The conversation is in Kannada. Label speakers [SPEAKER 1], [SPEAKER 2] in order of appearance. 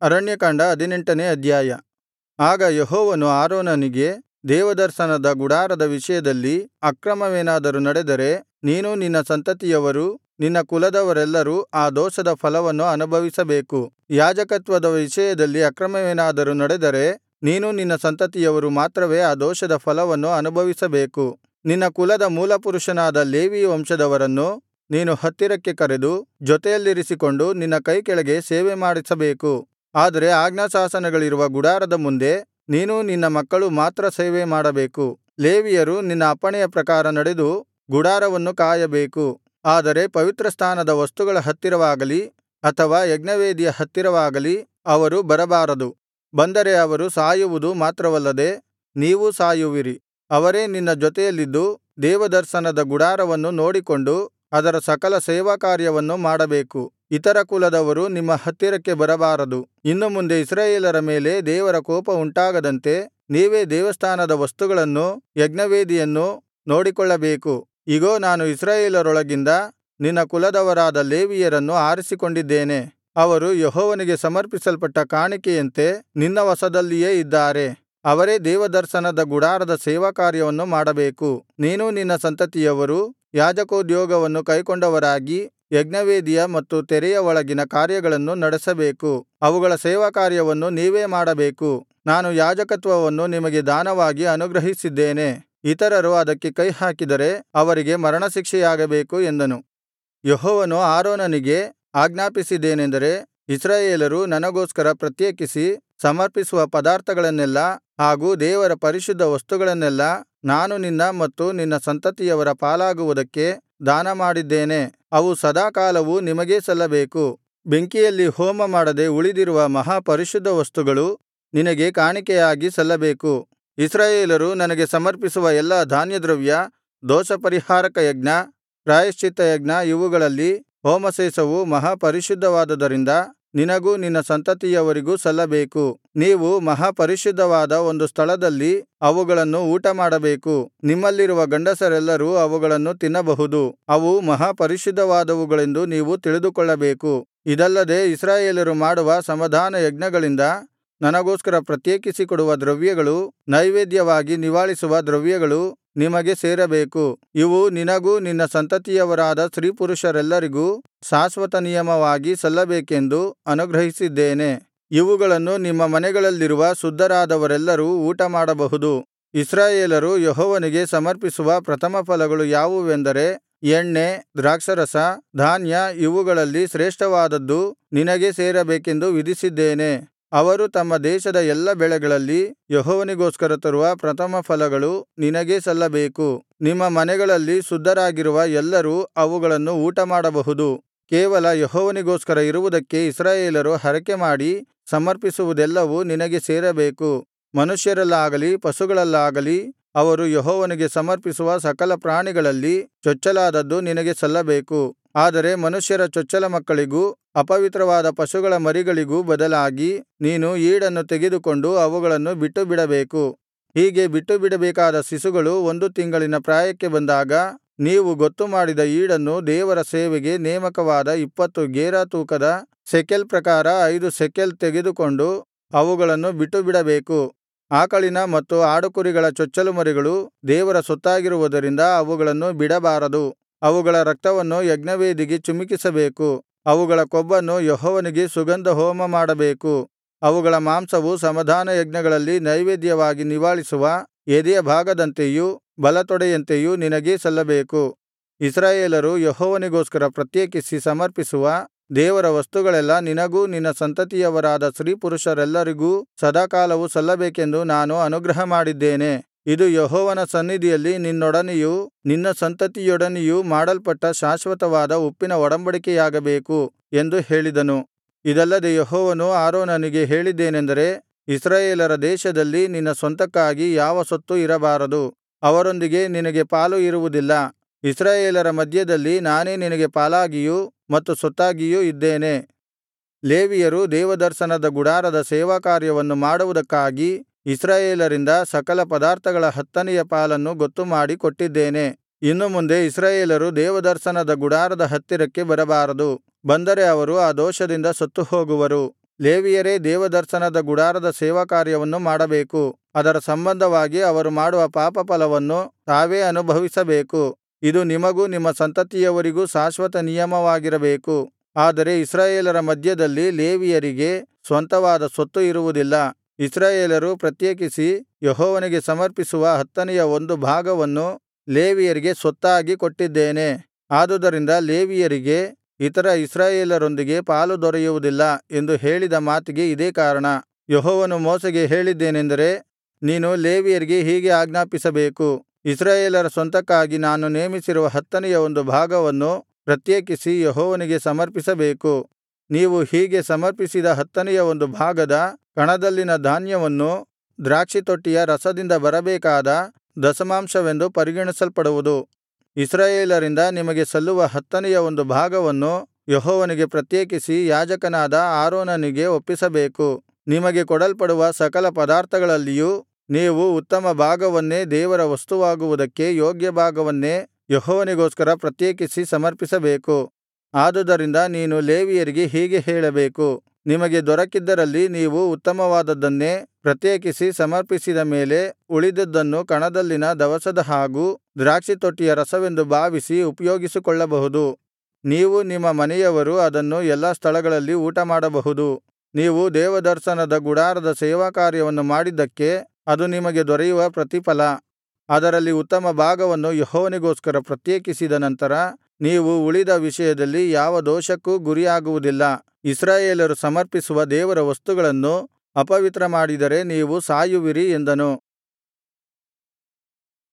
[SPEAKER 1] ಅರಣ್ಯಕಾಂಡ ಹದಿನೆಂಟನೇ ಅಧ್ಯಾಯ ಆಗ ಯೆಹೋವನು ಆರೋನನಿಗೆ ದೇವದರ್ಶನದ ಗುಡಾರದ ವಿಷಯದಲ್ಲಿ ಅಕ್ರಮವೇನಾದರೂ ನಡೆದರೆ ನೀನೂ ನಿನ್ನ ಸಂತತಿಯವರೂ ನಿನ್ನ ಕುಲದವರೆಲ್ಲರೂ ಆ ದೋಷದ ಫಲವನ್ನು ಅನುಭವಿಸಬೇಕು ಯಾಜಕತ್ವದ ವಿಷಯದಲ್ಲಿ ಅಕ್ರಮವೇನಾದರೂ ನಡೆದರೆ ನೀನೂ ನಿನ್ನ ಸಂತತಿಯವರು ಮಾತ್ರವೇ ಆ ದೋಷದ ಫಲವನ್ನು ಅನುಭವಿಸಬೇಕು ನಿನ್ನ ಕುಲದ ಮೂಲಪುರುಷನಾದ ಲೇವಿ ವಂಶದವರನ್ನು ನೀನು ಹತ್ತಿರಕ್ಕೆ ಕರೆದು ಜೊತೆಯಲ್ಲಿರಿಸಿಕೊಂಡು ನಿನ್ನ ಕೈಕೆಳಗೆ ಸೇವೆಮಾಡಿಸಬೇಕು ಆದರೆ ಆಜ್ಞಾಶಾಸನಗಳಿರುವ ಗುಡಾರದ ಮುಂದೆ ನೀನೂ ನಿನ್ನ ಮಕ್ಕಳೂ ಮಾತ್ರ ಸೇವೆಮಾಡಬೇಕು ಲೇವಿಯರು ನಿನ್ನ ಅಪ್ಪಣೆಯ ಪ್ರಕಾರ ನಡೆದು ಗುಡಾರವನ್ನು ಕಾಯಬೇಕು ಆದರೆ ಪವಿತ್ರಸ್ಥಾನದ ವಸ್ತುಗಳ ಹತ್ತಿರವಾಗಲಿ ಅಥವಾ ಯಜ್ಞವೇದಿಯ ಹತ್ತಿರವಾಗಲಿ ಅವರು ಬರಬಾರದು ಬಂದರೆ ಅವರು ಸಾಯುವುದು ಮಾತ್ರವಲ್ಲದೆ ನೀವೂ ಸಾಯುವಿರಿ ಅವರೇ ನಿನ್ನ ಜೊತೆಯಲ್ಲಿದ್ದು ದೇವದರ್ಶನದ ಗುಡಾರವನ್ನು ನೋಡಿಕೊಂಡು ಅದರ ಸಕಲ ಸೇವಾಕಾರ್ಯವನ್ನು ಮಾಡಬೇಕು ಇತರ ಕುಲದವರು ನಿಮ್ಮ ಹತ್ತಿರಕ್ಕೆ ಬರಬಾರದು ಇನ್ನು ಮುಂದೆ ಇಸ್ರಾಯೇಲರ ಮೇಲೆ ದೇವರ ಕೋಪ ಉಂಟಾಗದಂತೆ ನೀವೇ ದೇವಸ್ಥಾನದ ವಸ್ತುಗಳನ್ನೂ ಯಜ್ಞವೇದಿಯನ್ನೂ ನೋಡಿಕೊಳ್ಳಬೇಕು ಇಗೋ ನಾನು ಇಸ್ರಾಯೇಲರೊಳಗಿಂದ ನಿನ್ನ ಕುಲದವರಾದ ಲೇವಿಯರನ್ನು ಆರಿಸಿಕೊಂಡಿದ್ದೇನೆ ಅವರು ಯೆಹೋವನಿಗೆ ಸಮರ್ಪಿಸಲ್ಪಟ್ಟ ಕಾಣಿಕೆಯಂತೆ ನಿನ್ನ ವಶದಲ್ಲಿಯೇ ಇದ್ದಾರೆ ಅವರೇ ದೇವದರ್ಶನದ ಗುಡಾರದ ಸೇವಾಕಾರ್ಯವನ್ನು ಮಾಡಬೇಕು ನೀನೂ ನಿನ್ನ ಸಂತತಿಯವರೂ ಯಾಜಕೋದ್ಯೋಗವನ್ನು ಕೈಕೊಂಡವರಾಗಿ ಯಜ್ಞವೇದಿಯ ಮತ್ತು ತೆರೆಯ ಒಳಗಿನ ಕಾರ್ಯಗಳನ್ನು ನಡೆಸಬೇಕು ಅವುಗಳ ಸೇವಾಕಾರ್ಯವನ್ನು ನೀವೇ ಮಾಡಬೇಕು ನಾನು ಯಾಜಕತ್ವವನ್ನು ನಿಮಗೆ ದಾನವಾಗಿ ಅನುಗ್ರಹಿಸಿದ್ದೇನೆ ಇತರರು ಅದಕ್ಕೆ ಕೈಹಾಕಿದರೆ ಅವರಿಗೆ ಮರಣಶಿಕ್ಷೆಯಾಗಬೇಕು ಎಂದನು ಯೆಹೋವನು ಆರೋನನಿಗೆ ಆಜ್ಞಾಪಿಸಿದ್ದೇನೆಂದರೆ ಇಸ್ರಾಯೇಲರು ನನಗೋಸ್ಕರ ಪ್ರತ್ಯೇಕಿಸಿ ಸಮರ್ಪಿಸುವ ಪದಾರ್ಥಗಳನ್ನೆಲ್ಲಾ ಹಾಗೂ ದೇವರ ಪರಿಶುದ್ಧ ವಸ್ತುಗಳನ್ನೆಲ್ಲಾ ನಾನು ನಿನ್ನ ಮತ್ತು ನಿನ್ನ ಸಂತತಿಯವರ ಪಾಲಾಗುವುದಕ್ಕೆ ದಾನಮಾಡಿದ್ದೇನೆ ಅವು ಸದಾಕಾಲವೂ ನಿಮಗೇ ಸಲ್ಲಬೇಕು ಬೆಂಕಿಯಲ್ಲಿ ಹೋಮಮಾಡದೆ ಉಳಿದಿರುವ ಮಹಾಪರಿಶುದ್ಧ ವಸ್ತುಗಳು ನಿನಗೆ ಕಾಣಿಕೆಯಾಗಿ ಸಲ್ಲಬೇಕು ಇಸ್ರಾಯೇಲರು ನನಗೆ ಸಮರ್ಪಿಸುವ ಎಲ್ಲಾ ಧಾನ್ಯದ್ರವ್ಯ ದೋಷಪರಿಹಾರಕ ಯಜ್ಞ ಪ್ರಾಯಶ್ಚಿತ್ತಯಜ್ಞ ಇವುಗಳಲ್ಲಿ ಹೋಮಶೇಷವು ಮಹಾಪರಿಶುದ್ಧವಾದುದರಿಂದ ನಿನಗೂ ನಿನ್ನ ಸಂತತಿಯವರಿಗೂ ಸಲ್ಲಬೇಕು ನೀವು ಮಹಾಪರಿಶುದ್ಧವಾದ ಒಂದು ಸ್ಥಳದಲ್ಲಿ ಅವುಗಳನ್ನು ಊಟಮಾಡಬೇಕು ನಿಮ್ಮಲ್ಲಿರುವ ಗಂಡಸರೆಲ್ಲರೂ ಅವುಗಳನ್ನು ತಿನ್ನಬಹುದು ಅವು ಮಹಾಪರಿಶುದ್ಧವಾದವುಗಳೆಂದು ನೀವು ತಿಳಿದುಕೊಳ್ಳಬೇಕು ಇದಲ್ಲದೆ ಇಸ್ರಾಯೇಲರು ಮಾಡುವ ಸಮಾಧಾನ ಯಜ್ಞಗಳಿಂದ ನನಗೋಸ್ಕರ ಪ್ರತ್ಯೇಕಿಸಿಕೊಡುವ ದ್ರವ್ಯಗಳು ನೈವೇದ್ಯವಾಗಿ ನಿವಾಳಿಸುವ ದ್ರವ್ಯಗಳು ನಿಮಗೆ ಸೇರಬೇಕು ಇವು ನಿನಗೂ ನಿನ್ನ ಸಂತತಿಯವರಾದ ಸ್ತ್ರೀಪುರುಷರೆಲ್ಲರಿಗೂ ಶಾಶ್ವತ ನಿಯಮವಾಗಿ ಸಲ್ಲಬೇಕೆಂದು ಅನುಗ್ರಹಿಸಿದ್ದೇನೆ ಇವುಗಳನ್ನು ನಿಮ್ಮ ಮನೆಗಳಲ್ಲಿರುವ ಶುದ್ಧರಾದವರೆಲ್ಲರೂ ಊಟಮಾಡಬಹುದು ಇಸ್ರಾಯೇಲರು ಯೆಹೋವನಿಗೆ ಸಮರ್ಪಿಸುವ ಪ್ರಥಮಫಲಗಳು ಯಾವುವೆಂದರೆ ಎಣ್ಣೆ ದ್ರಾಕ್ಷಾರಸ ಧಾನ್ಯ ಇವುಗಳಲ್ಲಿ ಶ್ರೇಷ್ಠವಾದದ್ದು ನಿನಗೇ ಸೇರಬೇಕೆಂದು ವಿಧಿಸಿದ್ದೇನೆ ಅವರು ತಮ್ಮ ದೇಶದ ಎಲ್ಲಾ ಬೆಳೆಗಳಲ್ಲಿ ಯೆಹೋವನಿಗೋಸ್ಕರ ತರುವ ಪ್ರಥಮಫಲಗಳು ನಿನಗೇ ಸಲ್ಲಬೇಕು ನಿಮ್ಮ ಮನೆಗಳಲ್ಲಿ ಶುದ್ಧರಾಗಿರುವ ಎಲ್ಲರೂ ಅವುಗಳನ್ನು ಊಟಮಾಡಬಹುದು ಕೇವಲ ಯೆಹೋವನಿಗೋಸ್ಕರ ಇರುವುದಕ್ಕೆ ಇಸ್ರಾಯೇಲರು ಹರಕೆಮಾಡಿ ಸಮರ್ಪಿಸುವುದೆಲ್ಲವೂ ನಿನಗೆ ಸೇರಬೇಕು ಮನುಷ್ಯರಲ್ಲಾಗಲಿ ಪಶುಗಳಲ್ಲಾಗಲಿ ಅವರು ಯೆಹೋವನಿಗೆ ಸಮರ್ಪಿಸುವ ಸಕಲ ಪ್ರಾಣಿಗಳಲ್ಲಿ ಚೊಚ್ಚಲಾದದ್ದು ನಿನಗೆ ಸಲ್ಲಬೇಕು ಆದರೆ ಮನುಷ್ಯರ ಚೊಚ್ಚಲ ಮಕ್ಕಳಿಗೂ ಅಪವಿತ್ರವಾದ ಪಶುಗಳ ಮರಿಗಳಿಗೂ ಬದಲಾಗಿ ನೀನು ಈಡನ್ನು ತೆಗೆದುಕೊಂಡು ಅವುಗಳನ್ನು ಬಿಟ್ಟುಬಿಡಬೇಕು ಹೀಗೆ ಬಿಟ್ಟುಬಿಡಬೇಕಾದ ಶಿಶುಗಳು ಒಂದು ತಿಂಗಳಿನ ಪ್ರಾಯಕ್ಕೆ ಬಂದಾಗ ನೀವು ಗೊತ್ತುಮಾಡಿದ ಈಡನ್ನು ದೇವರ ಸೇವೆಗೆ ನೇಮಕವಾದ ಇಪ್ಪತ್ತು ಗೇರಾ ತೂಕದ ಶೆಕೆಲ್ ಪ್ರಕಾರ ಐದು ಶೆಕೆಲ್ ತೆಗೆದುಕೊಂಡು ಅವುಗಳನ್ನು ಬಿಟ್ಟುಬಿಡಬೇಕು ಆಕಳಿನ ಮತ್ತು ಆಡುಕುರಿಗಳ ಚೊಚ್ಚಲು ಮರಿಗಳು ದೇವರ ಸೊತ್ತಾಗಿರುವುದರಿಂದ ಅವುಗಳನ್ನು ಬಿಡಬಾರದು ಅವುಗಳ ರಕ್ತವನ್ನು ಯಜ್ಞವೇದಿಗೆ ಚಿಮುಕಿಸಬೇಕು ಅವುಗಳ ಕೊಬ್ಬನ್ನು ಯೆಹೋವನಿಗೆ ಸುಗಂಧ ಹೋಮ ಮಾಡಬೇಕು ಅವುಗಳ ಮಾಂಸವು ಸಮಾಧಾನ ಯಜ್ಞಗಳಲ್ಲಿ ನೈವೇದ್ಯವಾಗಿ ನಿವಾಳಿಸುವ ಎದೆಯ ಭಾಗದಂತೆಯೂ ಬಲತೊಡೆಯಂತೆಯೂ ನಿನಗೇ ಸಲ್ಲಬೇಕು ಇಸ್ರಾಯೇಲರು ಯೆಹೋವನಿಗೋಸ್ಕರ ಪ್ರತ್ಯೇಕಿಸಿ ಸಮರ್ಪಿಸುವ ದೇವರ ವಸ್ತುಗಳೆಲ್ಲಾ ನಿನಗೂ ನಿನ್ನ ಸಂತತಿಯವರಾದ ಸ್ತ್ರೀಪುರುಷರೆಲ್ಲರಿಗೂ ಸದಾಕಾಲವು ಸಲ್ಲಬೇಕೆಂದು ನಾನು ಅನುಗ್ರಹಮಾಡಿದ್ದೇನೆ ಇದು ಯೆಹೋವನ ಸನ್ನಿಧಿಯಲ್ಲಿ ನಿನ್ನೊಡನೆಯೂ ನಿನ್ನ ಸಂತತಿಯೊಡನೆಯೂ ಮಾಡಲ್ಪಟ್ಟ ಶಾಶ್ವತವಾದ ಉಪ್ಪಿನ ಒಡಂಬಡಿಕೆಯಾಗಬೇಕು ಎಂದು ಹೇಳಿದನು ಇದಲ್ಲದೆ ಯೆಹೋವನು ಆರೋನನಿಗೆ ಹೇಳಿದ್ದೇನೆಂದರೆ ಇಸ್ರಾಯೇಲರ ದೇಶದಲ್ಲಿ ನಿನ್ನ ಸ್ವಂತಕ್ಕಾಗಿ ಯಾವ ಸೊತ್ತು ಇರಬಾರದು ಅವರೊಂದಿಗೆ ನಿನಗೆ ಪಾಲು ಇರುವುದಿಲ್ಲ ಇಸ್ರಾಯೇಲರ ಮಧ್ಯದಲ್ಲಿ ನಾನೇ ನಿನಗೆ ಪಾಲಾಗಿಯೂ ಮತ್ತು ಸೊತ್ತಾಗಿಯೂ ಇದ್ದೇನೆ ಲೇವಿಯರು ದೇವದರ್ಶನದ ಗುಡಾರದ ಸೇವಾಕಾರ್ಯವನ್ನು ಮಾಡುವುದಕ್ಕಾಗಿ ಇಸ್ರಾಯೇಲರಿಂದ ಸಕಲ ಪದಾರ್ಥಗಳ ಹತ್ತನೆಯ ಪಾಲನ್ನು ಗೊತ್ತುಮಾಡಿ ಕೊಟ್ಟಿದ್ದೇನೆ ಇನ್ನು ಮುಂದೆ ಇಸ್ರಾಯೇಲರು ದೇವದರ್ಶನದ ಗುಡಾರದ ಹತ್ತಿರಕ್ಕೆ ಬರಬಾರದು ಬಂದರೆ ಅವರು ಆ ದೋಷದಿಂದ ಸತ್ತುಹೋಗುವರು ಲೇವಿಯರೇ ದೇವದರ್ಶನದ ಗುಡಾರದ ಸೇವಾಕಾರ್ಯವನ್ನು ಮಾಡಬೇಕು ಅದರ ಸಂಬಂಧವಾಗಿ ಅವರು ಮಾಡುವ ಪಾಪಫಲವನ್ನು ತಾವೇ ಅನುಭವಿಸಬೇಕು ಇದು ನಿಮಗೂ ನಿಮ್ಮ ಸಂತತಿಯವರಿಗೂ ಶಾಶ್ವತ ನಿಯಮವಾಗಿರಬೇಕು ಆದರೆ ಇಸ್ರಾಯೇಲರ ಮಧ್ಯದಲ್ಲಿ ಲೇವಿಯರಿಗೆ ಸ್ವಂತವಾದ ಸ್ವತ್ತು ಇರುವುದಿಲ್ಲ ಇಸ್ರಾಯೇಲರು ಪ್ರತ್ಯೇಕಿಸಿ ಯೆಹೋವನಿಗೆ ಸಮರ್ಪಿಸುವ ಹತ್ತನೆಯ ಒಂದು ಭಾಗವನ್ನು ಲೇವಿಯರಿಗೆ ಸ್ವತ್ತಾಗಿ ಕೊಟ್ಟಿದ್ದೇನೆ ಆದುದರಿಂದ ಲೇವಿಯರಿಗೆ ಇತರ ಇಸ್ರಾಯೇಲರೊಂದಿಗೆ ಪಾಲು ದೊರೆಯುವುದಿಲ್ಲ ಎಂದು ಹೇಳಿದ ಮಾತಿಗೆ ಇದೇ ಕಾರಣ ಯೆಹೋವನು ಮೋಶೆಗೆ ಹೇಳಿದ್ದೇನೆಂದರೆ ನೀನು ಲೇವಿಯರಿಗೆ ಹೀಗೆ ಆಜ್ಞಾಪಿಸಬೇಕು ಇಸ್ರಾಯೇಲರ ಸ್ವಂತಕ್ಕಾಗಿ ನಾನು ನೇಮಿಸಿರುವ ಹತ್ತನೆಯ ಒಂದು ಭಾಗವನ್ನು ಪ್ರತ್ಯೇಕಿಸಿ ಯೆಹೋವನಿಗೆ ಸಮರ್ಪಿಸಬೇಕು ನೀವು ಹೀಗೆ ಸಮರ್ಪಿಸಿದ ಹತ್ತನೆಯ ಒಂದು ಭಾಗದ ಕಣದಲ್ಲಿನ ಧಾನ್ಯವನ್ನು ದ್ರಾಕ್ಷಿತೊಟ್ಟಿಯ ರಸದಿಂದ ಬರಬೇಕಾದ ದಶಮಾಂಶವೆಂದು ಪರಿಗಣಿಸಲ್ಪಡುವುದು ಇಸ್ರಾಯೇಲರಿಂದ ನಿಮಗೆ ಸಲ್ಲುವ ಹತ್ತನೆಯ ಒಂದು ಭಾಗವನ್ನು ಯೆಹೋವನಿಗೆ ಪ್ರತ್ಯೇಕಿಸಿ ಯಾಜಕನಾದ ಆರೋನನಿಗೆ ಒಪ್ಪಿಸಬೇಕು ನಿಮಗೆ ಕೊಡಲ್ಪಡುವ ಸಕಲ ಪದಾರ್ಥಗಳಲ್ಲಿಯೂ ನೀವು ಉತ್ತಮ ಭಾಗವನ್ನೇ ದೇವರ ವಸ್ತುವಾಗುವುದಕ್ಕೆ ಯೋಗ್ಯ ಭಾಗವನ್ನೇ ಯೆಹೋವನಿಗೋಸ್ಕರ ಪ್ರತ್ಯೇಕಿಸಿ ಸಮರ್ಪಿಸಬೇಕು ಆದುದರಿಂದ ನೀನು ಲೇವಿಯರಿಗೆ ಹೀಗೆ ಹೇಳಬೇಕು ನಿಮಗೆ ದೊರಕಿದ್ದರಲ್ಲಿ ನೀವು ಉತ್ತಮವಾದದ್ದನ್ನೇ ಪ್ರತ್ಯೇಕಿಸಿ ಸಮರ್ಪಿಸಿದ ಮೇಲೆ ಉಳಿದದ್ದನ್ನು ಕಣದಲ್ಲಿನ ದವಸದ ಹಾಗೂ ದ್ರಾಕ್ಷಿತೊಟ್ಟಿಯ ರಸವೆಂದು ಭಾವಿಸಿ ಉಪಯೋಗಿಸಿಕೊಳ್ಳಬಹುದು ನೀವೂ ನಿಮ್ಮ ಮನೆಯವರೂ ಅದನ್ನು ಎಲ್ಲಾ ಸ್ಥಳಗಳಲ್ಲಿ ಊಟಮಾಡಬಹುದು ನೀವು ದೇವದರ್ಶನದ ಗುಡಾರದ ಸೇವಾಕಾರ್ಯವನ್ನು ಮಾಡಿದ್ದಕ್ಕೆ ಅದು ನಿಮಗೆ ದೊರೆಯುವ ಪ್ರತಿಫಲ ಅದರಲ್ಲಿ ಉತ್ತಮ ಭಾಗವನ್ನು ಯೆಹೋವನಿಗೋಸ್ಕರ ಪ್ರತ್ಯೇಕಿಸಿದ ನಂತರ ನೀವು ಉಳಿದ ವಿಷಯದಲ್ಲಿ ಯಾವ ದೋಷಕ್ಕೂ ಗುರಿಯಾಗುವುದಿಲ್ಲ ಇಸ್ರಾಯೇಲರು ಸಮರ್ಪಿಸುವ ದೇವರ ವಸ್ತುಗಳನ್ನು ಅಪವಿತ್ರ ಮಾಡಿದರೆ ನೀವು ಸಾಯುವಿರಿ ಎಂದನು